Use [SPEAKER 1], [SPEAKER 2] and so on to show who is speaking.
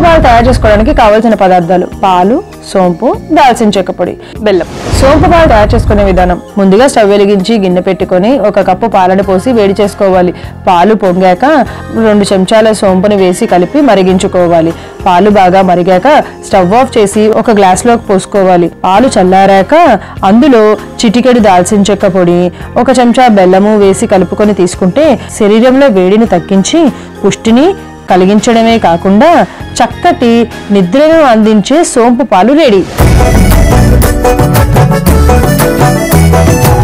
[SPEAKER 1] పాలు తయారు చేసుకోవడానికి కావాల్సిన పదార్థాలు పాలు సోంపు దాల్చిన చెక్క పొడి బెల్లం సోంపు పాలు తయారు చేసుకునే విధానం ముందుగా స్టవ్ వెలిగించి గిన్నె పెట్టుకొని ఒక కప్పు పాలను పోసి వేడి చేసుకోవాలి పాలు పొంగాక రెండు చెంచాల సోంపుని వేసి కలిపి మరిగించుకోవాలి పాలు బాగా మరిగాక స్టవ్ ఆఫ్ చేసి ఒక గ్లాస్లోకి పోసుకోవాలి పాలు చల్లారాక అందులో చిటికెడు దాల్చిన చెక్క పొడి ఒక చెంచా బెల్లము వేసి కలుపుకొని తీసుకుంటే శరీరంలో వేడిని తగ్గించి పుష్టిని కలిగించడమే కాకుండా చక్కటి నిద్రను అందించే సోంపు పాలు రెడీ